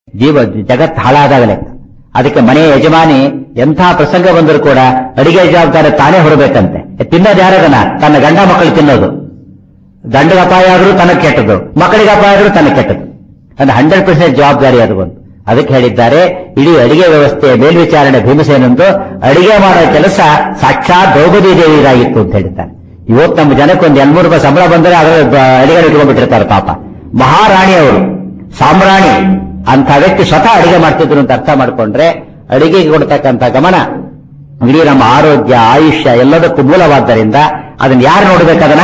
ಜೀವ ಜಗತ್ ಹಾಳಾದಾಗಲೇ ಅದಕ್ಕೆ ಮನೆಯ ಯಜಮಾನಿ ಎಂಥ ಪ್ರಸಂಗ ಬಂದರೂ ಕೂಡ ಅಡಿಗೆ ಜವಾಬ್ದಾರಿ ತಾನೇ ಹೊರಬೇಕಂತೆ ತಿನ್ನೋದು ಯಾರದನ ತನ್ನ ಗಂಡ ಮಕ್ಕಳು ತಿನ್ನೋದು ಗಂಡಗೆ ಅಪಾಯ ಆದ್ರೂ ತನಗೆ ಕೆಟ್ಟದು ಮಕ್ಕಳಿಗೆ ಅಪಾಯ ಆದ್ರೂ ತನಗೆ ಕೆಟ್ಟದು ಅಂದ್ರೆ ಹಂಡ್ರೆಡ್ ಪರ್ಸೆಂಟ್ ಜವಾಬ್ದಾರಿ ಅದು ಒಂದು ಅದಕ್ಕೆ ಹೇಳಿದ್ದಾರೆ ಇಡೀ ಅಡಿಗೆ ವ್ಯವಸ್ಥೆಯ ಮೇಲ್ವಿಚಾರಣೆ ಭೀಮಸೇನಂದು ಅಡಿಗೆ ಮಾಡೋ ಕೆಲಸ ಸಾಕ್ಷಾತ್ ದ್ರೌಪದಿ ದೇವಿಯದಾಗಿತ್ತು ಅಂತ ಹೇಳಿದ್ದಾರೆ ಇವತ್ತು ನಮ್ಮ ಜನಕ್ಕೆ ಒಂದು ಎರಡ್ ಮೂರು ರೂಪಾಯಿ ಸಂಬಳ ಬಂದರೆ ಅದರ ಅಡಿಗೆ ಇಟ್ಕೊಂಡ್ಬಿಟ್ಟಿರ್ತಾರೆ ಪಾಪ ಮಹಾರಾಣಿ ಅವರು ಸಾಮ್ರಾಣಿ ಅಂತ ವ್ಯಕ್ತಿ ಸ್ವತಃ ಅಡಿಗೆ ಮಾಡ್ತಿದ್ರು ಅಂತ ಅರ್ಥ ಮಾಡ್ಕೊಂಡ್ರೆ ಅಡಿಗೆಗೆ ಕೊಡ್ತಕ್ಕಂಥ ಗಮನ ಇಡೀ ನಮ್ಮ ಆರೋಗ್ಯ ಆಯುಷ್ಯ ಎಲ್ಲದಕ್ಕೂ ಮೂಲವಾದ್ದರಿಂದ ಅದನ್ನ ಯಾರು ನೋಡ್ಬೇಕು ಅದನ್ನ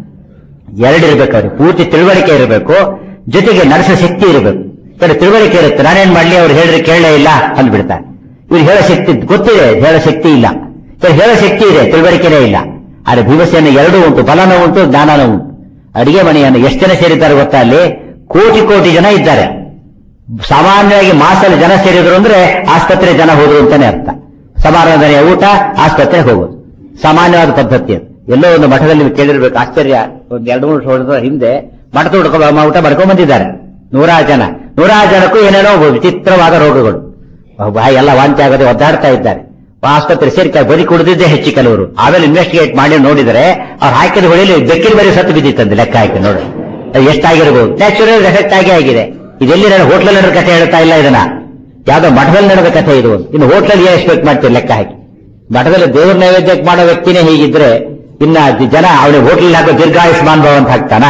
ಎರಡಿರ್ಬೇಕು ಅವ್ರಿಗೆ ಪೂರ್ತಿ ತಿಳುವಳಿಕೆ ಇರಬೇಕು ಜೊತೆಗೆ ನಡೆಸೋ ಶಕ್ತಿ ಇರಬೇಕು ಕಡೆ ತಿಳುವಳಿಕೆ ಇರುತ್ತೆ ನಾನೇನ್ ಮಾಡ್ಲಿ ಅವ್ರು ಹೇಳಿದ್ರೆ ಕೇಳಲೇ ಇಲ್ಲ ಅಂದ್ಬಿಡ್ತಾರೆ ಇವ್ರು ಹೇಳೋ ಶಕ್ತಿ ಗೊತ್ತಿದೆ ಹೇಳೋ ಶಕ್ತಿ ಇಲ್ಲ ಇವ್ರು ಹೇಳೋ ಶಕ್ತಿ ಇದೆ ತಿಳುವಳಿಕೆನೇ ಇಲ್ಲ ಆದ್ರೆ ಭೀಮಸೇನ ಎರಡೂ ಉಂಟು ಬಲನೂ ಉಂಟು ಜ್ಞಾನನೂ ಉಂಟು ಅಡಿಗೆ ಮನೆಯನ್ನು ಎಷ್ಟು ಜನ ಸೇರಿದ್ದಾರೆ ಗೊತ್ತಾ ಅಲ್ಲಿ ಕೋಟಿ ಕೋಟಿ ಜನ ಇದ್ದಾರೆ ಸಾಮಾನ್ಯವಾಗಿ ಮಾಸಲ್ಲಿ ಜನ ಸೇರಿದ್ರು ಅಂದ್ರೆ ಆಸ್ಪತ್ರೆ ಜನ ಹೋದ್ರು ಅಂತಾನೆ ಅರ್ಥ ಸಮಾರಂಭನೆಯ ಊಟ ಆಸ್ಪತ್ರೆಗೆ ಹೋಗೋದು ಸಾಮಾನ್ಯವಾದ ಪದ್ಧತಿ ಅದು ಎಲ್ಲೋ ಒಂದು ಮಠದಲ್ಲಿ ನೀವು ಕೇಳಿರ್ಬೇಕು ಆಶ್ಚರ್ಯ ಒಂದ್ ಎರಡು ಮೂರು ವರ್ಷದ ಹಿಂದೆ ಮಠದ ಹುಡ್ಕೊ ಊಟ ಮಾಡ್ಕೊಂಡ್ ಬಂದಿದ್ದಾರೆ ನೂರಾರು ಜನ ನೂರಾರು ಜನಕ್ಕೂ ಏನೇನೋ ವಿಚಿತ್ರವಾದ ರೋಗಗಳು ಬಾಯಿ ಎಲ್ಲ ವಾಂತಿ ಆಗದೆ ಒದ್ದಾಡ್ತಾ ಇದ್ದಾರೆ ಆಸ್ಪತ್ರೆ ಸೇರಿಕೆ ಬರೀ ಕುಡಿದಿದ್ದೇ ಹೆಚ್ಚು ಕೆಲವರು ಆಮೇಲೆ ಇನ್ವೆಸ್ಟಿಗೇಟ್ ಮಾಡಿ ನೋಡಿದರೆ ಅವ್ರು ಹಾಕಿದ ಹೊಳೆಯಲ್ಲಿ ಬೆಕ್ಕಿನ ಬರೀ ಸತ್ತು ಬಿದ್ದಿತ್ತಂತೆ ಲೆಕ್ಕ ಹಾಕಿ ನೋಡಿ ಅದು ಎಷ್ಟಾಗಿರ್ಬೋದು ನ್ಯಾಚುರಲ್ ಎಫೆಕ್ಟ್ ಆಗೇ ಆಗಿದೆ ಇದೆಲ್ಲಿ ನಾನು ಹೋಟ್ಲಲ್ಲಿ ನಡೆದ ಕಥೆ ಹೇಳ್ತಾ ಇಲ್ಲ ಇದನ್ನ ಯಾವ್ದೋ ಮಠದಲ್ಲಿ ನಡೆದ ಕಥೆ ಇದು ಇನ್ನು ಹೋಟ್ಲಲ್ಲಿ ಏನ್ ಎಕ್ಸ್ಪೆಕ್ಟ್ ಮಾಡ್ತೀವಿ ಲೆಕ್ಕ ಹಾಕಿ ಮಠದಲ್ಲಿ ದೇವ್ರ ನೈವೇದ್ಯಕ್ಕೆ ಮಾಡೋ ವ್ಯಕ್ತಿನೇ ಹೀಗಿದ್ರೆ ಇನ್ನ ಜನ ಅವನಿಗೆ ಹೋಟ್ಲಲ್ಲಿ ಹಾಕೋ ದೀರ್ಘಾಯುಷ್ಮಾನ್ ಭವ ಅಂತ ಹಾಕ್ತಾನ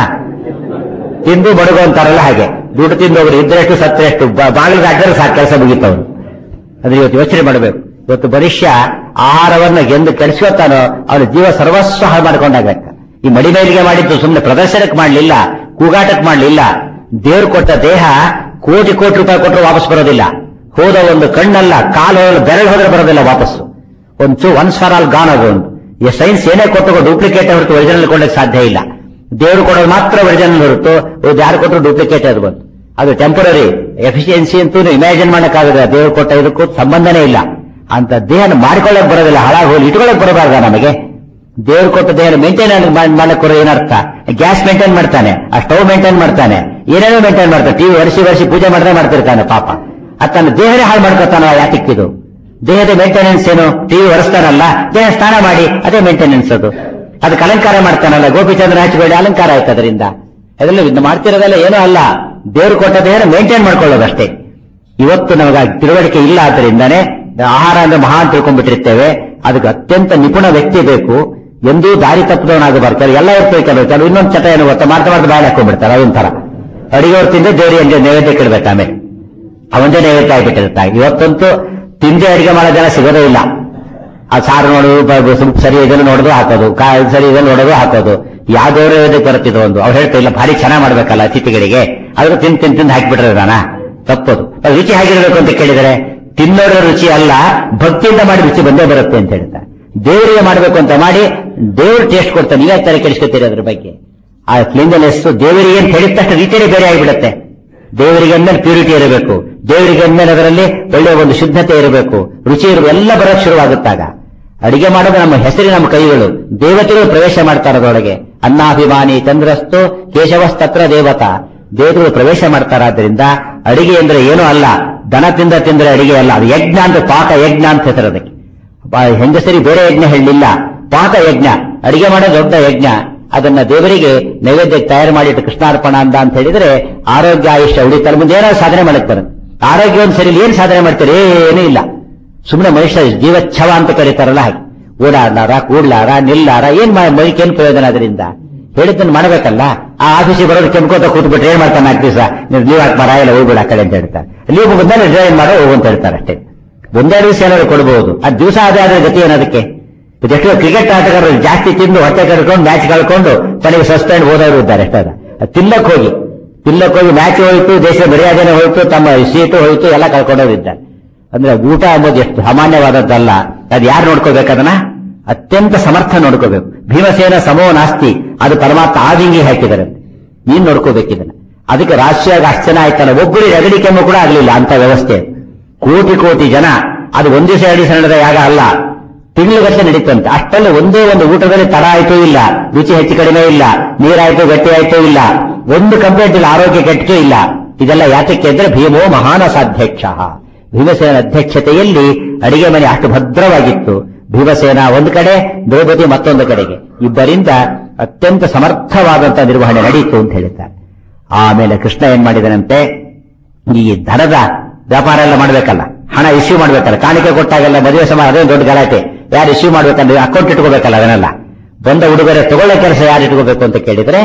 ತಿಂದು ಬಡಗು ಅಂತಾರಲ್ಲ ಹಾಗೆ ದುಡ್ಡು ತಿಂದವರು ಇದ್ರೆಷ್ಟು ಸತ್ರೆಷ್ಟು ಬಾಗಿಲಿಗೆ ಹಾಕಿದ್ರೆ ಸಾಕು ಕೆಲಸ ಮುಗಿತವನು ಅದ್ರ ಇವತ್ತು ಯೋಚನೆ ಮಾಡಬೇಕು ಇವತ್ತು ಮನುಷ್ಯ ಆಹಾರವನ್ನ ಗೆಂದು ಕೆಡಿಸ್ಕೊತಾನೋ ಅವನ ಜೀವ ಸರ್ವಸ್ವ ಹಾಳು ಮಾಡ್ಕೊಂಡಾಗತ್ತ ಈ ಮಡಿಮೇಲಿಗೆ ಮಾಡಿದ್ದು ಸುಮ್ಮನೆ ಪ್ರದರ್ಶನಕ್ಕೆ ಮಾಡಲಿಲ್ಲ ಕೂಗಾಟಕ್ಕೆ ಮಾಡಲಿಲ್ಲ ದೇವ್ರು ಕೊಟ್ಟ ದೇಹ ಕೋಟಿ ಕೋಟಿ ರೂಪಾಯಿ ಕೊಟ್ಟರು ವಾಪಸ್ ಬರೋದಿಲ್ಲ ಹೋದ ಒಂದು ಕಣ್ಣಲ್ಲ ಕಾಲು ಬೆರಳು ಹೋದ್ರೆ ಬರೋದಿಲ್ಲ ವಾಪಸ್ಸು ಒಂದು ಒನ್ಸ್ ಫಾರ್ ಆಲ್ ಗಾನ್ ಅದು ಒಂದು ಈ ಸೈನ್ಸ್ ಏನೇ ಕೊಟ್ಟು ಡೂಪ್ಲಿಕೇಟ್ ಹೊರತು ಒರಿಜಿನಲ್ ಕೊಡಕ್ಕೆ ಸಾಧ್ಯ ಇಲ್ಲ ದೇವರು ಕೊಡೋದು ಮಾತ್ರ ಒರಿಜಿನಲ್ ಹೊರತು ಇದು ಯಾರು ಕೊಟ್ಟರು ಡೂಪ್ಲಿಕೇಟ್ ಅದು ಬಂತು ಅದು ಟೆಂಪರರಿ ಎಫಿಷಿಯನ್ಸಿ ಅಂತೂ ಇಮ್ಯಾಜಿನ್ ಮಾಡಕ್ಕಾಗಲ್ಲ ದೇವರು ಕೊಟ್ಟ ಇದಕ್ಕೂ ಸಂಬಂಧನೇ ಇಲ್ಲ ಅಂತ ದೇಹನ ಮಾಡ್ಕೊಳ್ಳಕ್ ಬರೋದಿಲ್ಲ ಹಾಳಾಗಿ ಹೋಗಿ ಇಟ್ಕೊಳಕ್ ಬರಬಾರ್ದ ನಮಗೆ ದೇವ್ರು ಕೊಟ್ಟ ದೇಹನ ಮೇಂಟೈನ್ ಮಾಡಕ್ ಬರೋ ಏನರ್ಥ ಗ್ಯಾಸ್ ಮೇಂಟೈನ್ ಮಾಡ್ತಾನೆ ಆ ಸ್ಟವ್ ಮೇಂಟೈನ್ ಮಾಡ್ತಾನೆ ಏನೇನೋ ಮೇಂಟೈನ್ ಮಾಡ್ತಾನೆ ಟಿವಿ ವರ್ಷಿ ವರ್ಷಿ ಪೂಜೆ ಮಾಡಿದ್ರೆ ಮಾಡ್ತಿರ್ತಾನೆ ಪಾಪ ಅದು ತನ್ನ ದೇಹನೇ ಹಾಳು ಮಾಡ್ಕೊತಾನ ಯಾತಿಕ್ಕಿದು ದೇಹದ ಮೇಂಟೆನೆನ್ಸ್ ಏನು ಟಿವಿ ಒರೆಸ್ತಾನಲ್ಲ ದೇಹ ಸ್ನಾನ ಮಾಡಿ ಅದೇ ಮೇಂಟೆನೆನ್ಸ್ ಅದು ಅದಕ್ಕೆ ಅಲಂಕಾರ ಮಾಡ್ತಾನಲ್ಲ ಗೋಪಿಚಂದ್ರ ಹಚ್ಚಿಬೇಡಿ ಅಲಂಕಾರ ಆಯ್ತು ಅದರಿಂದ ಅದೆಲ್ಲ ಇದು ಮಾಡ್ತಿರೋದೆಲ್ಲ ಏನೂ ಅಲ್ಲ ದೇವ್ರು ಕೊಟ್ಟ ದೇಹನ ಮೇಂಟೈನ್ ಮಾಡ್ಕೊಳ್ಳೋದಷ್ಟೇ ಇವತ್ತು ನಮಗೆ ತಿಳುವಳಿಕೆ ಇಲ್ಲ ಆದ್ದರಿಂದಾನೇ ಆಹಾರ ಅಂದ್ರೆ ಮಹಾ ಅಂತ ತಿಳ್ಕೊಂಡ್ಬಿಟ್ಟಿರ್ತೇವೆ ಅದಕ್ಕೆ ಅತ್ಯಂತ ನಿಪುಣ ವ್ಯಕ್ತಿ ಬೇಕು ಎಂದೂ ದಾರಿ ತಪ್ಪದವನಾಗಬಾರ್ದು ಕೆಲವು ಎಲ್ಲ ಇರ್ತೇವೆ ಕೆಲವು ಕೆಲವು ಇನ್ನೊಂದು ಚಟ ಏನು ಗೊತ್ತಾ ಮಾಡ್ತಾ ಮಾಡ್ತಾ ಬಾಯಲ್ಲಿ ಹಾಕೊಂಡ್ಬಿಡ್ತಾರೆ ಅದೊಂಥರ ಅಡಿಗೆವ್ರು ತಿಂದು ದೇವರಿಗೆ ನೈವೇದ್ಯ ಇಡ್ಬೇಕು ಆಮೇಲೆ ಅವಂದೇ ನೈವೇದ್ಯ ಆಗಿಬಿಟ್ಟಿರ್ತಾರೆ ಇವತ್ತಂತೂ ತಿಂದೆ ಅಡಿಗೆ ಮಾಡೋ ಜನ ಸಿಗೋದೇ ಇಲ್ಲ ಆ ಸಾರು ನೋಡೋದು ಬ- ಬ- ಸ್ವಲ್ಪ ಸರಿ ಇದನ್ನು ನೋಡೋದು ಹಾಕೋದು ಕಾ ಸರಿ ಇದನ್ನು ನೋಡೋದು ಹಾಕೋದು ಯಾವ್ದವ್ರು ಇದಕ್ಕೆ ಬರ್ತಿದ್ರು ಒಂದು ಅವ್ರು ಹೇಳ್ತಾ ಇಲ್ಲ ಭಾರಿ ಚೆನ್ನಾಗಿ ಮಾಡ್ಬೇಕಲ್ಲ ಅತಿಥಿಗಳಿಗೆ ಆದ್ರೂ ತಿಂದು ತಿಂದು ತಿಂದು ಹಾಕ್ಬಿಟ್ರೆ ನಾನ ತಪ್ಪದು ಅದು ರುಚಿ ಹೇಗಿರ್ಬೇಕು ಅಂತ ಕೇಳಿದರೆ ತಿನ್ನೋರ ರುಚಿ ಅಲ್ಲ ಭಕ್ತಿಯಿಂದ ಮಾಡಿ ರುಚಿ ಬಂದೇ ಬರುತ್ತೆ ಅಂತ ಹೇಳ್ತಾರೆ ದೇವರಿಗೆ ಮಾಡಬೇಕು ಅಂತ ಮಾಡಿ ದೇವ್ರು ಟೇಸ್ಟ್ ಕೊಡ್ತಾನೆ ನೀವೇ ತರ ಕೆಡಿಸ್ಕೊತೀರಿ ಅದ್ರ ಬಗ್ಗೆ ಆ ಕ್ಲೀನ್ನೆಸ್ ದೇವರಿಗೆ ಅಂತ ಹೇಳಿದ ತಕ್ಷಣ ರೀತಿಯೇ ಬೇರೆ ಆಗಿಬಿಡುತ್ತೆ ದೇವರಿಗೆ ಅಂದ್ಮೇಲೆ ಪ್ಯೂರಿಟಿ ಇರಬೇಕು ದೇವರಿಗೆ ಅಂದ್ಮೇಲೆ ಅದರಲ್ಲಿ ಒಳ್ಳೆಯ ಒಂದು ಶುದ್ಧತೆ ಇರಬೇಕು ರುಚಿ ಇರಬೇಕು ಎಲ್ಲ ಬರೋಕ್ ಶುರುವಾಗುತ್ತಾಗ ಅಡಿಗೆ ಮಾಡೋದು ನಮ್ಮ ಹೆಸರಿನ ನಮ್ಮ ಕೈಗಳು ದೇವತೆಗಳು ಪ್ರವೇಶ ಮಾಡ್ತಾರೆ ಅದರೊಳಗೆ ಅನ್ನಾಭಿಮಾನಿ ಚಂದ್ರಸ್ತು ಕೇಶವಸ್ತತ್ರ ದೇವತಾ ದೇವತೆಗಳು ಪ್ರವೇಶ ಮಾಡ್ತಾರಾದ್ರಿಂದ ಅಡಿಗೆ ಅಂದ್ರೆ ಏನೂ ಅಲ್ಲ ದನ ತಿಂದ ತಿಂದ್ರೆ ಅಡಿಗೆ ಅಲ್ಲ ಅದು ಯಜ್ಞ ಅಂತ ಪಾಕ ಯಜ್ಞ ಅಂತ ಹೆಸರು ಅದಕ್ಕೆ ಬಾ- ಹೆಂಗಸರಿ ಬೇರೆ ಯಜ್ಞ ಹೇಳಲಿಲ್ಲ ಪಾಕ ಯಜ್ಞ ಅಡಿಗೆ ಮಾಡೋ ದೊಡ್ಡ ಯಜ್ಞ ಅದನ್ನ ದೇವರಿಗೆ ನೈವೇದ್ಯಕ್ಕೆ ತಯಾರು ಮಾಡಿಟ್ಟು ಕೃಷ್ಣಾರ್ಪಣ ಅಂದ ಅಂತ ಹೇಳಿದ್ರೆ ಆರೋಗ್ಯ ಆಯುಷ್ಯ ಉಳಿತಾರೆ ಮುಂದೆ ಏನೋ ಸಾಧನೆ ಮಾಡಕ್ ಬರುತ್ತೆ ಆರೋಗ್ಯ ಒಂದು ಸರಿ ಏನ್ ಸಾಧನೆ ಮಾಡ್ತಾರೆ ಏನೂ ಇಲ್ಲ ಸುಮ್ಮನೆ ಮನುಷ್ಯ ಜೀವಚ್ಛವ ಅಂತ ಕರೀತಾರಲ್ಲ ಹಾಗೆ ಓಡಾಡ್ಲಾರ ಕೂಡ್ಲಾರ ನಿಲ್ಲಾರ ಏನ್ ಮೈಕ್ ಏನ್ ಪ್ರಯೋಜನ ಅದರಿಂದ ಹೇಳಿದ್ದನ್ನು ಮಾಡಬೇಕಲ್ಲ ಆ ಆಫೀಸಿಗೆ ಬರೋದು ಕೆಮ್ಕೋತ ಕೂತ್ಬಿಟ್ರೆ ಏನ್ ಮಾಡ್ತಾನೆ ನಾಲ್ಕು ದಿವಸ ನೀವು ಲೀವ್ ಹಾಕಿ ಮರ ಎಲ್ಲ ಹೋಗ್ಬಿಡ ಆ ಕಡೆ ಅಂತ ಹೇಳ್ತಾರೆ ಲೀವ್ ಬಂದ್ರೆ ರಿಸೈನ್ ಮಾಡೋ ಹೋಗು ಅಂತ ಹೇಳ್ತಾರೆ ಅಷ್ಟೇ ಒಂದೆರಡು ದಿವಸ ಏನಾದ್ರು ಕೊಡಬಹುದು ಆ ದಿವಸ ಅದೇ ಆದ್ರೆ ಗತಿ ಏನದಕ್ಕೆ ಇದೆಷ್ಟೋ ಕ್ರಿಕೆಟ್ ಆಟಗಾರರು ಜಾಸ್ತಿ ತಿಂದು ಹೊಟ್ಟೆ ಕಳ್ಕೊಂಡು ಮ್ಯಾಚ್ ಕಳ್ಕೊಂಡು ಕೊನೆಗೆ ಸಸ್ಪೆಂಡ್ ಹೋದವರು ಇದ್ದಾರೆ ಅಷ್ಟೇ ಅದು. ಅದು ತಿನ್ನಕ್ ಹೋಗಿ ತಿನ್ನಕ್ ಹೋಗಿ ಮ್ಯಾಚ್ ಹೋಯ್ತು ದೇಶದ ಮರ್ಯಾದೆನೇ ಹೋಯ್ತು ತಮ್ಮ ಸೀಟು ಹೋಯ್ತು ಎಲ್ಲ ಕಳ್ಕೊಂಡವ್ರು ಇದ್ದಾರೆ ಅಂದ್ರೆ ಊಟ ಎಂಬುದು ಎಷ್ಟು ಸಾಮಾನ್ಯವಾದದ್ದಲ್ಲ ಅದು ಯಾರು ನೋಡ್ಕೋಬೇಕು ಅದನ್ನ ಅತ್ಯಂತ ಸಮರ್ಥ ನೋಡ್ಕೋಬೇಕು ಭೀಮಸೇನ ಸಮೋ ನಾಸ್ತಿ ಅದು ಪರಮಾತ್ಮ ಆದಿಂಗಿ ಹಾಕಿದ್ದಾರೆ ನೀನ್ ನೋಡ್ಕೋಬೇಕು ಇದನ್ನ ಅದಕ್ಕೆ ರಾಷ್ಟ್ರೀಯ ಅಷ್ಟು ಜನ ಆಯ್ತಲ್ಲ ಒಬ್ಬರಿಗೆ ರಗಡಿ ಕೆಮ್ಮು ಕೂಡ ಆಗಲಿಲ್ಲ ಅಂತ ವ್ಯವಸ್ಥೆ ಕೋಟಿ ಕೋಟಿ ಜನ ಅದು ಒಂದು ದಿವಸ ಎರಡು ದಿವಸ ನಡೆದ ಯಾಗ ಅಲ್ಲ ತಿಂಗಳುಗಟ್ಟಲೆ ನಡೀತಂತೆ ಅಷ್ಟಲ್ಲಿ ಒಂದೇ ಒಂದು ಊಟದಲ್ಲಿ ತಡ ಆಯ್ತೂ ಇಲ್ಲ ರುಚಿ ಹೆಚ್ಚು ಕಡಿಮೆ ಇಲ್ಲ ನೀರಾಯ್ತು ಗಟ್ಟಿ ಆಯ್ತೂ ಇಲ್ಲ ಒಂದು ಕಂಪ್ಲೇಂಟ್ ಇಲ್ಲ ಆರೋಗ್ಯ ಕೆಟ್ಟೂ ಇಲ್ಲ ಇದೆಲ್ಲ ಯಾತಕ್ಕೆ ಅಂದ್ರೆ ಭೀಮೋ ಮಹಾನಸಾಧ್ಯಕ್ಷ ಭೀಮಸೇನ ಅಧ್ಯಕ್ಷತೆಯಲ್ಲಿ ಅಡಿಗೆ ಮನೆ ಅಷ್ಟು ಭದ್ರವಾಗಿತ್ತು ಭೀಮಸೇನ ಒಂದು ಕಡೆ ದ್ರೌಪದಿ ಮತ್ತೊಂದು ಕಡೆಗೆ ಇಬ್ಬರಿಂದ ಅತ್ಯಂತ ಸಮರ್ಥವಾದಂತಹ ನಿರ್ವಹಣೆ ನಡೆಯಿತು ಅಂತ ಹೇಳಿದ್ದಾರೆ ಆಮೇಲೆ ಕೃಷ್ಣ ಏನ್ ಮಾಡಿದನಂತೆ ಈ ಧನದ ವ್ಯಾಪಾರ ಎಲ್ಲ ಮಾಡ್ಬೇಕಲ್ಲ ಹಣ ಇಶ್ಯೂ ಮಾಡ್ಬೇಕಲ್ಲ ಕಾಣಿಕೆ ಕೊಟ್ಟಾಗೆಲ್ಲ ಮದುವೆ ಸಮಾನ ಅದೇ ದೊಡ್ಡ ಗಲಾಟೆ ಯಾರು ಇಶ್ಯೂ ಮಾಡ್ಬೇಕಂದ್ರೆ ಅಕೌಂಟ್ ಇಟ್ಕೋಬೇಕಲ್ಲ ಅದನ್ನೆಲ್ಲ ಬಂದ ಉಡುಗೊರೆ ತಗೊಳ್ಳೋ ಕೆಲಸ ಯಾರು ಇಟ್ಕೋಬೇಕು ಅಂತ ಕೇಳಿದ್ರೆ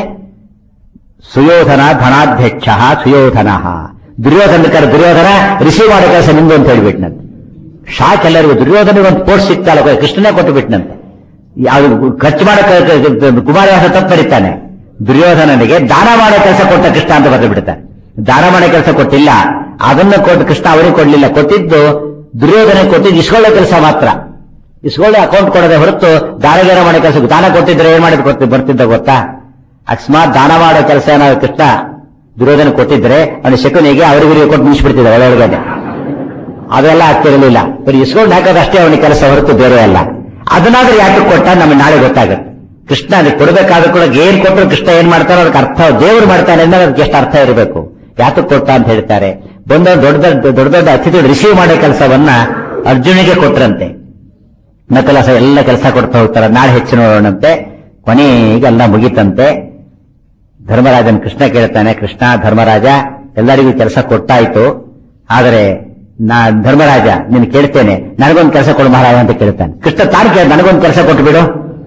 ಸುಯೋಧನ ಧನಾಧ್ಯಕ್ಷ ಸುಯೋಧನ ದುರ್ಯೋಧನ ಕರೆ ದುರ್ಯೋಧನ ರಿಸೀವ್ ಮಾಡೋ ಕೆಲಸ ನಿಂದು ಅಂತ ಹೇಳ್ಬಿಟ್ನಂತೆ ಶಾಕ್ ಎಲ್ಲರಿಗೂ ದುರ್ಯೋಧನಿಗೆ ಒಂದು ಪೋಸ್ಟ್ ಸಿಗ್ತಲ್ಲ ಕೃಷ್ಣನೇ ಕೊಟ್ಟು ಬಿಟ್ನಂತೆ ಯಾವುದು ಖರ್ಚು ಮಾಡೋ ಕುಮಾರವ್ಯಾಸ ತಪ್ಪು ಬರೀತಾನೆ ದುರ್ಯೋಧನನಿಗೆ ದಾನ ಮಾಡೋ ಕೆಲಸ ಕೊಟ್ಟ ಕೃಷ್ಣ ಅಂತ ಬರೆದು ಬಿಡ್ತಾನೆ ದಾನ ಮಾಡೋ ಕೆಲಸ ಕೊಟ್ಟಿಲ್ಲ ಅದನ್ನ ಕೊಟ್ಟು ಕೃಷ್ಣ ಅವರಿಗೆ ಕೊಡ್ಲಿಲ್ಲ ಕೊಟ್ಟಿದ್ದು ದುರ್ಯೋಧನ ಕೊಟ್ಟಿದ್ದು ಇಸ್ಕೊಳ್ಳೋ ಕೆಲಸ ಮಾತ್ರ ಇಸ್ಕೊಳ್ಳಿ ಅಕೌಂಟ್ ಕೊಡದೆ ಹೊರತು ದಾನಗೇನ ಮಾಡೋ ಕೆಲಸ ದಾನ ಕೊಟ್ಟಿದ್ರೆ ಏನ್ ಮಾಡಿದ್ ಗೊತ್ತಿ ಬರ್ತಿದ್ದ ಗೊತ್ತಾ ಅಕಸ್ಮಾತ್ ದಾನ ಮಾಡೋ ಕೆಲಸ ಏನಾದ್ರು ಕೃಷ್ಣ ದುರ್ಯೋಧನ ಕೊಟ್ಟಿದ್ರೆ ಅವನು ಶಕುನಿಗೆ ಅವರಿಗೆ ಕೊಟ್ಟು ಮುಗಿಸ್ಬಿಡ್ತಿದ್ದ ಒಳಗಡೆ ಅದೆಲ್ಲ ಆಗ್ತಿರಲಿಲ್ಲ ಬರೀ ಇಸ್ಕೊಂಡು ಹಾಕೋದು ಅಷ್ಟೇ ಅವನ ಕೆಲಸ ಹೊರತು ಬೇರೆ ಅಲ್ಲ ಅದನ್ನಾದ್ರೂ ಯಾಕೆ ಕೊಟ್ಟ ನಮಗೆ ನಾಳೆ ಗೊತ್ತಾಗುತ್ತೆ ಕೃಷ್ಣ ಅದಕ್ಕೆ ಕೊಡಬೇಕಾದ್ರೂ ಕೂಡ ಏನ್ ಕೊಟ್ಟರು ಕೃಷ್ಣ ಏನ್ ಮಾಡ್ತಾರೋ ಅದಕ್ಕೆ ಅರ್ಥ ದೇವರು ಮಾಡ್ತಾನೆ ಅಂದ್ರೆ ಅದಕ್ಕೆ ಎಷ್ಟು ಅರ್ಥ ಇರಬೇಕು ಯಾತಕ್ಕೆ ಕೊಟ್ಟ ಅಂತ ಹೇಳ್ತಾರೆ ಬಂದ ದೊಡ್ಡ ದೊಡ್ಡ ದೊಡ್ಡ ದೊಡ್ಡ ಅತಿಥಿ ರಿಸೀವ್ ಮಾಡೋ ಕೆಲಸವನ್ನ ಅರ್ಜುನಿಗೆ ಕೊಟ್ರಂತೆ ನಕಲಸ ಎಲ್ಲ ಕೆಲಸ ಕೊಡ್ತಾ ಹೋಗ್ತಾರೆ ನಾಳೆ ಹೆಚ್ಚು ನೋಡೋಣಂತೆ ಕೊನೆಗೆ ಎಲ್ಲ ಮುಗಿತಂತೆ ಧರ್ಮರಾಜನ್ ಕೃಷ್ಣ ಕೇಳ್ತಾನೆ ಕೃಷ್ಣ ಧರ್ಮರಾಜ ಎಲ್ಲರಿಗೂ ಕೆಲಸ ಕೊಟ್ಟಾಯ್ತು ಆದರೆ ನಾ ಧರ್ಮರಾಜ ನೀನು ಕೇಳ್ತೇನೆ ನನಗೊಂದು ಕೆಲಸ ಕೊಡು ಮಹಾರಾಜ ಅಂತ ಕೇಳ್ತಾನೆ ಕೃಷ್ಣ ತಾನು ಕೇಳ ನನಗೊಂದು ಕೆಲಸ ಕೊಟ್ಟು ಬಿಡು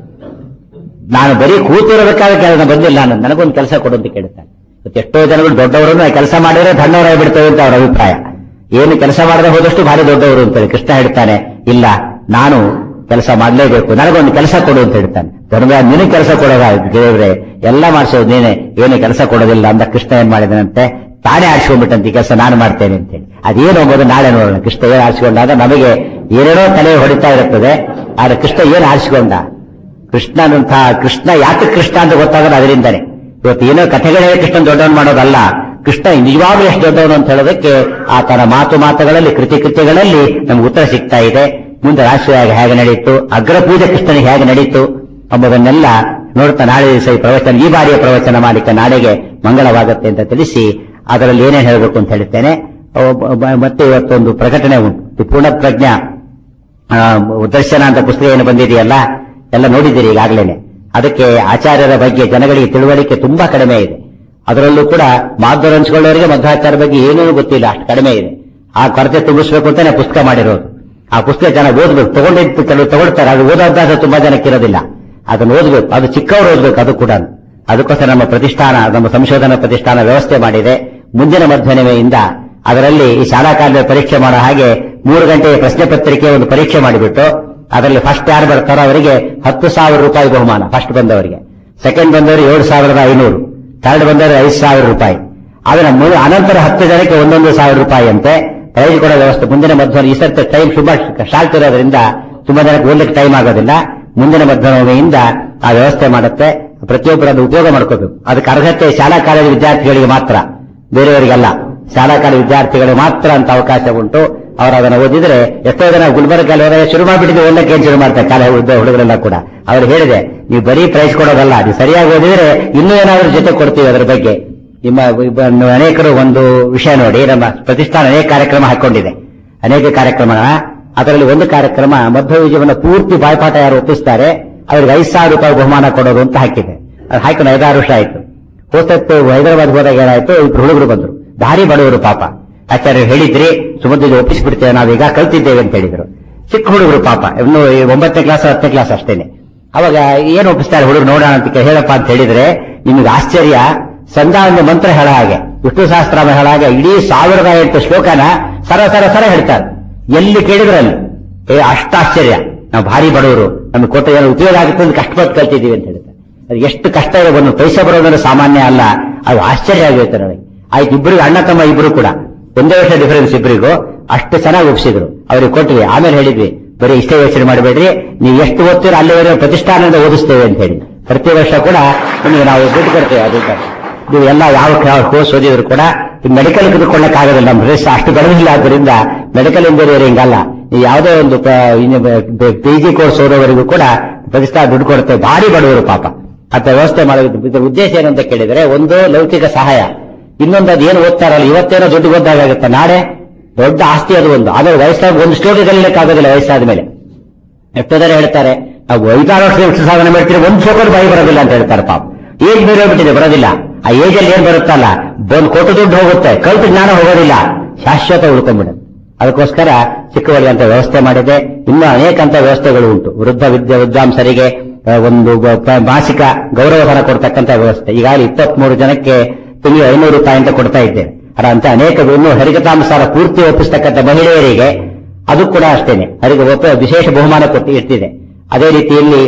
ನಾನು ಬರೀ ಕೂತಿರಬೇಕಾದ ಕೆಲಸ ಬಂದಿಲ್ಲ ನಾನು ನನಗೊಂದು ಕೆಲಸ ಕೊಡು ಅಂತ ಕೇಳ್ತಾನೆ ಮತ್ತೆ ಎಷ್ಟೋ ಜನಗಳು ದೊಡ್ಡವರನ್ನು ಕೆಲಸ ಮಾಡಿದ್ರೆ ಧನ್ಯವರಾಗಿ ಬಿಡ್ತೇವೆ ಅಂತ ಅವರ ಅಭಿಪ್ರಾಯ ಏನು ಕೆಲಸ ಮಾಡದೆ ಹೋದಷ್ಟು ಭಾರಿ ದೊಡ್ಡವರು ಅಂತೇಳಿ ಕೃಷ್ಣ ಹೇಳ್ತಾನೆ ಇಲ್ಲ ನಾನು ಕೆಲಸ ಮಾಡಲೇಬೇಕು ನನಗೊಂದು ಕೆಲಸ ಕೊಡು ಅಂತ ಹೇಳ್ತಾನೆ ಧರ್ಮರಾಜ ನಿನಗೆ ಕೆಲಸ ಕೊಡೋದ ದೇವ್ರೆ ಎಲ್ಲ ಮಾಡಿಸೋದು ನೀನೆ ಏನು ಕೆಲಸ ಕೊಡೋದಿಲ್ಲ ಅಂತ ಕೃಷ್ಣ ಏನ್ ಮಾಡಿದನಂತೆ ತಾನೇ ಆಡ್ಸ್ಕೊಂಡ್ಬಿಟ್ಟಂತ ಈ ಕೆಲಸ ನಾನು ಮಾಡ್ತೇನೆ ಅಂತೇಳಿ ಅದೇನು ಎಂಬುದು ನಾಳೆ ನೋಡೋಣ ಕೃಷ್ಣ ಏನು ಆಡ್ಸ್ಕೊಂಡಾಗ ನಮಗೆ ಏನೇನೋ ತಲೆ ಹೊಡಿತಾ ಇರುತ್ತದೆ ಆದ್ರೆ ಕೃಷ್ಣ ಏನು ಆಡ್ಸ್ಕೊಂಡ ಕೃಷ್ಣನಂತಹ ಕೃಷ್ಣ ಯಾಕೆ ಕೃಷ್ಣ ಅಂತ ಗೊತ್ತಾಗೋದು ಅದರಿಂದನೇ ಇವತ್ತು ಏನೋ ಕಥೆಗಳೇ ಕೃಷ್ಣ ದೊಡ್ಡವನ್ ಮಾಡೋದಲ್ಲ ಕೃಷ್ಣ ನಿಜವಾಗ್ಲೂ ಎಷ್ಟು ದೊಡ್ಡವನು ಅಂತ ಹೇಳೋದಕ್ಕೆ ಆತನ ಮಾತು ಮಾತುಗಳಲ್ಲಿ ಕೃತಿ ಕೃತ್ಯಗಳಲ್ಲಿ ನಮ್ಗೆ ಉತ್ತರ ಸಿಗ್ತಾ ಇದೆ ಮುಂದೆ ರಾಷ್ಟ್ರೀಯ ಹೇಗೆ ನಡೀತು ಅಗ್ರ ಪೂಜೆ ಕೃಷ್ಣನಿಗೆ ಹೇಗೆ ನಡೀತು ಎಂಬುದನ್ನೆಲ್ಲ ನೋಡ್ತಾ ನಾಳೆ ದಿವಸ ಈ ಪ್ರವಚನ ಈ ಬಾರಿಯ ಪ್ರವಚನ ಮಾಡಲಿಕ್ಕೆ ನಾಳೆಗೆ ಮಂಗಳವಾಗುತ್ತೆ ಅಂತ ತಿಳಿಸಿ ಅದರಲ್ಲಿ ಏನೇನು ಹೇಳಬೇಕು ಅಂತ ಹೇಳ್ತೇನೆ ಅವ್- ಬ- ಮತ್ತೆ ಇವತ್ತೊಂದು ಪ್ರಕಟಣೆ ಉಂಟು ಪೂರ್ಣ ಪ್ರಜ್ಞಾ ಆ, ದರ್ಶನ ಅಂತ ಪುಸ್ತಕ ಏನು ಬಂದಿದೆಯಲ್ಲ ಎಲ್ಲ ನೋಡಿದ್ದೀರಿ ಈಗಾಗಲೇ ಅದಕ್ಕೆ ಆಚಾರ್ಯರ ಬಗ್ಗೆ ಜನಗಳಿಗೆ ತಿಳುವಳಿಕೆ ತುಂಬಾ ಕಡಿಮೆ ಇದೆ ಅದರಲ್ಲೂ ಕೂಡ ಮಾಧ್ವರ ಹಂಚ್ಕೊಳ್ಳೋರಿಗೆ ಮಧ್ವಾಚಾರ್ಯ ಬಗ್ಗೆ ಏನೂ ಗೊತ್ತಿಲ್ಲ ಅಷ್ಟು ಕಡಿಮೆ ಇದೆ ಆ ಕೊರತೆ ತುಂಬಿಸ್ಬೇಕು ಅಂತಾನೆ ಪುಸ್ತಕ ಮಾಡಿರೋದು ಆ ಪುಸ್ತಕ ಜನ ಓದ್ಬೇಕು ತಗೊಂಡಿದ್ದು ಕೆಲವು ತಗೊಳ್ತಾರೆ ಅದು ಓದೋ ಅಭ್ಯಾಸ ತುಂಬಾ ಜನಕ್ಕೆ ಇರೋದಿಲ್ಲ ಅದನ್ನು ಓದ್ಬೇಕು ಅದು ಚಿಕ್ಕವರು ಓದ್ಬೇಕು ಅದು ಕೂಡ ಅದಕ್ಕೋಸ್ಕರ ನಮ್ಮ ಪ್ರತಿಷ್ಠಾನ ನಮ್ಮ ಸಂಶೋಧನಾ ಪ್ರತಿಷ್ಠಾನ ವ್ಯವಸ್ಥೆ ಮಾಡಿದೆ ಮುಂದಿನ ಮಧ್ಯಾಹ್ನವೆಯಿಂದ ಅದರಲ್ಲಿ ಈ ಶಾಲಾ ಕಾಲದ ಪರೀಕ್ಷೆ ಮಾಡೋ ಹಾಗೆ ಮೂರು ಗಂಟೆಯ ಪ್ರಶ್ನೆ ಪತ್ರಿಕೆ ಒಂದು ಪರೀಕ್ಷೆ ಮಾಡಿಬಿಟ್ಟು ಅದರಲ್ಲಿ ಫಸ್ಟ್ ಯಾರು ಬರ್ತಾರೋ ಅವರಿಗೆ ಹತ್ತು ಸಾವಿರ ರೂಪಾಯಿ ಬಹುಮಾನ ಫಸ್ಟ್ ಬಂದವರಿಗೆ ಸೆಕೆಂಡ್ ಬಂದವರು ಏಳು ಸಾವಿರದ ಐನೂರು ಥರ್ಡ್ ಬಂದವರು ಐದು ಸಾವಿರ ರೂಪಾಯಿ ಆದ್ರೆ ಮು- ಅನಂತರ ಹತ್ತು ಜನಕ್ಕೆ ಒಂದೊಂದು ಸಾವಿರ ರೂಪಾಯಿ ಅಂತೆ ಪ್ರೈಸ್ ಕೊಡೋ ವ್ಯವಸ್ಥೆ ಮುಂದಿನ ಮಧ್ಯಾಹ್ನ ಈ ಸರ್ತಿ ಟೈಮ್ ತುಂಬಾ ಶಾರ್ಟ್ ಇರೋದ್ರಿಂದ ತುಂಬಾ ಜನಕ್ಕೆ ಓದ್ಲಿಕ್ಕೆ ಟೈಮ್ ಆಗೋದಿಲ್ಲ ಮುಂದಿನ ಮಧ್ಯಾಹ್ನದಿಂದ ಆ ವ್ಯವಸ್ಥೆ ಮಾಡುತ್ತೆ ಪ್ರತಿಯೊಬ್ಬರು ಅದು ಉಪಯೋಗ ಮಾಡ್ಕೋಬೇಕು ಅದಕ್ಕೆ ಅರ್ಹತೆ ಶಾಲಾ ಕಾಲೇಜು ವಿದ್ಯಾರ್ಥಿಗಳಿಗೆ ಮಾತ್ರ ಬೇರೆಯವರಿಗೆಲ್ಲ ಶಾಲಾ ಕಾಲೇಜು ವಿದ್ಯಾರ್ಥಿಗಳಿಗೆ ಮಾತ್ರ ಅಂತ ಅವಕಾಶ ಉಂಟು ಅವರು ಅದನ್ನು ಓದಿದ್ರೆ ಎಷ್ಟೋ ಜನ ಗುಲ್ಬರ್ಗಲ್ಲಿ ಹೋದಾಗ ಶುರು ಮಾಡಿಬಿಟ್ಟಿದ್ದು ಓದಕ್ಕೆ ಏನ್ ಶುರು ಮಾಡ್ತಾರೆ ಕಾಲೇಜು ಹುಡುಗ- ಹುಡುಗರೆಲ್ಲ ಕೂಡ ಅವ್ರು ಹೇಳಿದೆ ನೀವು ಬರೀ ಪ್ರೈಸ್ ಕೊಡೋದಲ್ಲ ನೀವು ಸರಿಯಾಗಿ ಓದಿದ್ರೆ ಇನ್ನೂ ಏನಾದ್ರೂ ಜೊತೆ ಕೊಡ್ತೀವಿ ಅದರ ಬಗ್ಗೆ ನಿಮ್ಮ ಇಬ್ಬ- ಅನೇಕರು ಒಂದು ವಿಷಯ ನೋಡಿ ನಮ್ಮ ಪ್ರತಿಷ್ಠಾನ ಅನೇಕ ಕಾರ್ಯಕ್ರಮ ಹಾಕೊಂಡಿದೆ ಅನೇಕ ಕಾರ್ಯಕ್ರಮ ಅದರಲ್ಲಿ ಒಂದು ಕಾರ್ಯಕ್ರಮ ಮಧ್ಯ ವಿಜಯವನ್ನ ಪೂರ್ತಿ ಬಾಯ್ಪಾಠ ಯಾರು ಒಪ್ಪಿಸ್ತಾರೆ ಅವ್ರಿಗೆ ಐದು ಸಾವಿರ ರೂಪಾಯಿ ಬಹುಮಾನ ಕೊಡೋದು ಅಂತ ಹಾಕಿದೆ ಅದು ಹಾಕೊಂಡು ಐದಾರು ವರ್ಷ ಆಯ್ತು ಹೋಸತ್ತು ಹೈದರಾಬಾದ್ ಹೋದಾಗ ಏನಾಯ್ತು ಇಬ್ರು ಹುಡುಗರು ಬಂದ್ರು ಭಾರಿ ಬಡವರು ಪಾಪ ಆಚಾರ್ಯ ಹೇಳಿದ್ರಿ ಸುಮಧ್ಯ ಒಪ್ಪಿಸ್ಬಿಡ್ತೇವೆ ನಾವೀಗ ಕಲ್ತಿದ್ದೇವೆ ಅಂತ ಹೇಳಿದ್ರು ಚಿಕ್ಕ ಹುಡುಗರು ಪಾಪ ಇನ್ನು ಈ ಒಂಬತ್ತನೇ ಕ್ಲಾಸ್ ಹತ್ತನೇ ಕ್ಲಾಸ್ ಅಷ್ಟೇನೆ ಅವಾಗ ಏನು ಒಪ್ಪಿಸ್ತಾರೆ ಹುಡುಗರು ನೋಡೋಣ ಅಂತ ಕೇ- ಹೇಳಪ್ಪ ಅಂತ ಹೇಳಿದ್ರೆ ನಿಮ್ಗೆ ಆಶ್ಚರ್ಯ ಸಂಧ್ಯಾ ಒಂದು ಮಂತ್ರ ಹೇಳ ಹಾಗೆ ವಿಷ್ಣು ಸಹಸ್ರಾಮ ಹೇಳ ಹಾಗೆ ಇಡೀ ಸಾವಿರದ ಎಂಟು ಶ್ಲೋಕನ ಸರ ಸರ ಸರ ಹೇಳ್ತಾರೆ ಎಲ್ಲಿ ಕೇಳಿದ್ರಲ್ಲಿ ಏ ಅಷ್ಟ ಆಶ್ಚರ್ಯ ನಾವು ಭಾರಿ ಬಡವರು ನಮ್ಗೆ ಕೊಟ್ಟ ಏನೋ ಉಪಯೋಗ ಆಗುತ್ತೆ ಅಂತ ಕಷ್ಟಪಟ್ಟು ಕಲ್ತಿದ್ದೀವಿ ಅಂತ ಹೇಳ್ತಾರೆ ಅದು ಎಷ್ಟು ಕಷ್ಟ ಇದೆ ಒಂದು ಪೈಸೆ ಬರೋದಂದ್ರೆ ಸಾಮಾನ್ಯ ಅಲ್ಲ ಅದು ಆಶ್ಚರ್ಯ ಆಗುತ್ತೆ ನನಗೆ ಆಯ್ತು ಇಬ್ಬರಿಗೆ ಅಣ್ಣ ತಮ್ಮ ಇಬ್ರು ಕೂಡ ಒಂದೇ ವರ್ಷ ಡಿಫರೆನ್ಸ್ ಇಬ್ಬರಿಗೂ ಅಷ್ಟು ಚೆನ್ನಾಗಿ ಒಪ್ಸಿದ್ರು ಅವ್ರಿಗೆ ಕೊಟ್ವಿ ಆಮೇಲೆ ಹೇಳಿದ್ವಿ ಬರೀ ಇಷ್ಟೇ ಯೋಚನೆ ಮಾಡಬೇಡ್ರಿ ನೀವು ಎಷ್ಟು ಓದ್ತೀರೋ ಅಲ್ಲಿವರೆಗೆ ಪ್ರತಿಷ್ಠಾನದಿಂದ ಓದಿಸ್ತೇವೆ ಅಂತ ಹೇಳಿ ಪ್ರತಿ ವರ್ಷ ಕೂಡ ನಿಮಗೆ ನಾವು ದುಡ್ಡು ಕೊಡ್ತೇವೆ ಅದಕ್ಕೆ ನೀವು ಎಲ್ಲ ಯಾವ ಕೋರ್ಸ್ ಓದಿದ್ರು ಕೂಡ ಮೆಡಿಕಲ್ ತೆಗೆದುಕೊಳ್ಳಕ್ಕಾಗೋದಿಲ್ಲ ನಮ್ಮ ಪ್ರದೇಶ ಅಷ್ಟು ಬೆಳೆದಿಲ್ಲ ಆದ್ದರಿಂದ ಮೆಡಿಕಲ್ ಇಂಜಿನಿಯರಿಂಗ್ ಅಲ್ಲ ನೀವು ಯಾವುದೇ ಒಂದು ಪಿ ಜಿ ಕೋರ್ಸ್ ಓದೋವರೆಗೂ ಕೂಡ ಪ್ರತಿಷ್ಠಾ ದುಡ್ಡು ಕೊಡುತ್ತೆ ಭಾರಿ ಬಡವರು ಪಾಪ ಅಂತ ವ್ಯವಸ್ಥೆ ಮಾಡೋದು ಇದರ ಉದ್ದೇಶ ಏನು ಅಂತ ಕೇಳಿದ್ರೆ ಒಂದು ಲೌಕಿಕ ಸಹಾಯ ಇನ್ನೊಂದು ಅದು ಏನು ಓದ್ತಾರಲ್ಲ ಇವತ್ತೇನೋ ದುಡ್ಡು ಓದ್ದಾಗುತ್ತೆ ನಾಳೆ ದೊಡ್ಡ ಆಸ್ತಿ ಅದು ಒಂದು ಆಮೇಲೆ ವಯಸ್ಸಾದ ಒಂದು ಸ್ಟೋರಿ ಕಲಿಯಕ್ಕಾಗೋದಿಲ್ಲ ವಯಸ್ಸಾದ ಮೇಲೆ ಎಷ್ಟೋ ಜನ ಹೇಳ್ತಾರೆ ನಾವು ಐದಾರು ವರ್ಷ ಎಷ್ಟು ಸಾಧನೆ ಮಾಡ್ತೀರಿ ಒಂದು ಸೋಕರು ಬಾಯಿ ಬರೋದಿಲ್ಲ ಅಂತ ಹೇಳ್ತಾರೆ ಪಾಪ ಏಜ್ ಬೇರೆ ಹೋಗ್ಬಿಟ್ಟಿದೆ ಬರೋದಿಲ್ಲ ಆ ಏಜ್ ಅಲ್ಲಿ ಏನ್ ಬರುತ್ತಲ್ಲ ಒಂದು ಕೋಟಿ ದುಡ್ಡು ಹೋಗುತ್ತೆ ಕಲ್ತು ಜ್ಞಾನ ಹೋಗೋದಿಲ್ಲ ಶಾಶ್ವತ ಉಳ್ಕೊಂಡ್ಬಿಡುತ್ತೆ ಅದಕ್ಕೋಸ್ಕರ ಚಿಕ್ಕವಳಿಗೆ ಅಂತ ವ್ಯವಸ್ಥೆ ಮಾಡಿದೆ ಇನ್ನೂ ಅನೇಕ ಅಂತ ವ್ಯವಸ್ಥೆಗಳು ಉಂಟು ವೃದ್ಧ ವಿದ್ಯಾ ವಿದ್ವಾಂಸರಿಗೆ ಆ, ಒಂದು ಗ- ಪ- ಮಾಸಿಕ ಗೌರವಧನ ಕೊಡ್ತಕ್ಕಂಥ ವ್ಯವಸ್ಥೆ ಈಗಾಗಲೇ ಇಪ್ಪತ್ಮೂರು ಜನಕ್ಕೆ ತಿಂಗಳು ಐನೂರು ರೂಪಾಯಿ ಅಂತ ಕೊಡ್ತಾ ಇದ್ದೇವೆ ಅದಂತ ಅನೇಕ ಇನ್ನೂ ಹರಿಕತಾಂಸಾರ ಪೂರ್ತಿ ಒಪ್ಪಿಸ್ತಕ್ಕಂಥ ಮಹಿಳೆಯರಿಗೆ ಅದು ಕೂಡ ಅಷ್ಟೇನೆ ಅವರಿಗೆ ಒಪ್ಪ ವಿಶೇಷ ಬಹುಮಾನ ಕೊಟ್ಟು ಇಟ್ಟಿದೆ ಅದೇ ರೀತಿಯಲ್ಲಿ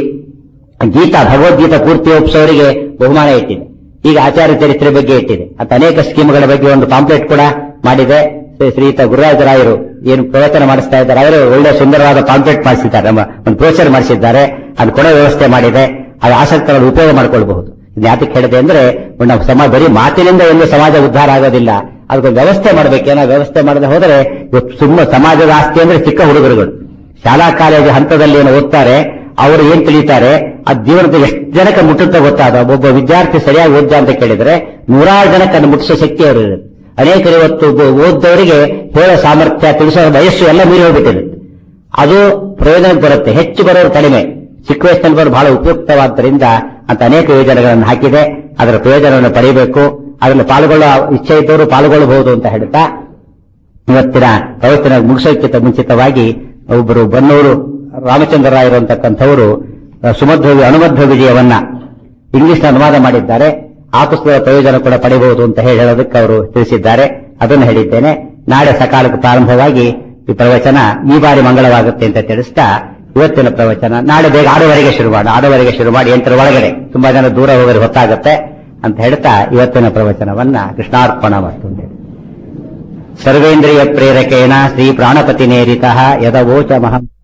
ಗೀತಾ ಭಗವದ್ಗೀತಾ ಪೂರ್ತಿ ಒಪ್ಪಿಸೋರಿಗೆ ಬಹುಮಾನ ಇಟ್ಟಿದೆ ಈಗ ಆಚಾರ್ಯ ಚರಿತ್ರೆ ಬಗ್ಗೆ ಇಟ್ಟಿದೆ ಅಂತ ಅನೇಕ ಸ್ಕೀಮ್ಗಳ ಬಗ್ಗೆ ಒಂದು ಪಾಂಪ್ಲೆಟ್ ಕೂಡ ಮಾಡಿದೆ ಶ್ರೀ- ಶ್ರೀಯುತ ಗುರುರಾಜರಾಯರು ಏನು ಪ್ರವಚನ ಮಾಡಿಸ್ತಾ ಇದ್ದಾರೆ ಅವರು ಒಳ್ಳೆ ಸುಂದರವಾದ ಪಾಂಪ್ಲೆಟ್ ಮಾಡಿಸಿದ್ದಾರೆ ನಮ್ಮ ಒಂದು ಪ್ರೋಚರ್ ಮಾಡಿಸಿದ್ದಾರೆ ಅದು ಕೊಡೋ ವ್ಯವಸ್ಥೆ ಮಾಡಿದೆ ಅದು ಆಸಕ್ತರನ್ನು ಉಪಯೋಗ ಮಾಡಿಕೊಳ್ಬಹುದು ಇದು ಯಾತಕ್ಕೆ ಹೇಳಿದೆ ಅಂದ್ರೆ ನಮ್ಮ ಸಮಾಜ ಬರೀ ಮಾತಿನಿಂದ ಒಂದು ಸಮಾಜ ಉದ್ಧಾರ ಆಗೋದಿಲ್ಲ ಅದಕ್ಕೊಂದು ವ್ಯವಸ್ಥೆ ಮಾಡಬೇಕೇನೋ ವ್ಯವಸ್ಥೆ ಮಾಡದೆ ಹೋದರೆ ಇವತ್ತು ಸುಮ್ಮ ಸಮಾಜದ ಆಸ್ತಿ ಅಂದ್ರೆ ಚಿಕ್ಕ ಹುಡುಗರುಗಳು ಶಾಲಾ ಕಾಲೇಜು ಹಂತದಲ್ಲಿ ಏನು ಓದ್ತಾರೆ ಅವರು ಏನ್ ತಿಳಿತಾರೆ ಆ ಜೀವನದ ಎಷ್ಟು ಜನಕ್ಕೆ ಮುಟ್ಟುತ್ತೆ ಗೊತ್ತಾದ ಒಬ್ಬ ವಿದ್ಯಾರ್ಥಿ ಸರಿಯಾಗಿ ಓದ್ದ ಅಂತ ಕೇಳಿದ್ರೆ ನೂರಾರು ಜನಕ್ಕೆ ಅದನ್ನು ಮುಟ್ಟಿಸೋ ಶಕ್ತಿ ಅವರು ಇರುತ್ತೆ ಅನೇಕರು ಇವತ್ತು ಒಬ್ಬ ಓದ್ದವರಿಗೆ ಹೇಳೋ ಸಾಮರ್ಥ್ಯ ತಿಳಿಸೋ ವಯಸ್ಸು ಎಲ್ಲ ಮೀರಿ ಹೋಗ್ಬಿಟ್ಟಿರುತ್ತೆ ಅದು ಪ್ರಯೋಜನಕ್ಕೆ ಬರುತ್ತೆ ಹೆಚ್ಚು ಬರೋರು ಕಡಿಮೆ ಚಿಕ್ಕ ವಯಸ್ಸಿನಲ್ಲಿ ಬರೋರು ಬಹಳ ಉಪಯುಕ್ತವಾದ್ದರಿಂದ ಅಂತ ಅನೇಕ ಯೋಜನೆಗಳನ್ನು ಹಾಕಿದೆ ಅದರ ಪ್ರಯೋಜನವನ್ನು ಪಡೆಯಬೇಕು ಅದನ್ನು ಪಾಲ್ಗೊಳ್ಳುವ ಇಚ್ಛೆ ಇದ್ದವರು ಪಾಲ್ಗೊಳ್ಳಬಹುದು ಅಂತ ಹೇಳ್ತಾ ಇವತ್ತಿನ ಪ್ರವಚನ ಮುಗಿಸೋಕ್ಕಿಂತ ಮುಂಚಿತವಾಗಿ ಒಬ್ಬರು ಬನ್ನೂರು ರಾಮಚಂದ್ರ ರಾಯರು ಅಂತಕ್ಕಂಥವರು ಸುಮಧ್ವ ಅನುಮಧ್ವ ವಿಜಯವನ್ನ ಇಂಗ್ಲಿಷ್ ಅನುವಾದ ಮಾಡಿದ್ದಾರೆ ಆ ಪುಸ್ತಕದ ಪ್ರಯೋಜನ ಕೂಡ ಪಡೆಯಬಹುದು ಅಂತ ಹೇಳಿ ಹೇಳೋದಕ್ಕೆ ಅವರು ತಿಳಿಸಿದ್ದಾರೆ ಅದನ್ನು ಹೇಳಿದ್ದೇನೆ ನಾಳೆ ಸಕಾಲಕ್ಕೆ ಪ್ರಾರಂಭವಾಗಿ ಈ ಪ್ರವಚನ ಈ ಬಾರಿ ಮಂಗಳವಾಗುತ್ತೆ ಅಂತ ತಿಳಿಸ್ತಾ ಇವತ್ತಿನ ಪ್ರವಚನ ನಾಳೆ ಬೇಗ ಆರೂವರೆಗೆ ಶುರು ಮಾಡಿ ಆರೂವರೆಗೆ ಶುರು ಮಾಡಿ ಎಂಟರ ಒಳಗಡೆ ತುಂಬಾ ಜನ ದೂರ ಹೋಗೋದು ಹೊತ್ತಾಗುತ್ತೆ ಅಂತ ಹೇಳ್ತಾ ಇವತ್ತಿನ ಪ್ರವಚನವನ್ನ ಕೃಷ್ಣಾರ್ಪಣ ಮಾಡ್ತೇನೆ ಸರ್ವೇಂದ್ರಿಯ ಪ್ರೇರಕೇಣ ಶ್ರೀ ಪ್ರಾಣಪತಿ ನೇರಿತ ಯದವೋಚ ಮಹಂ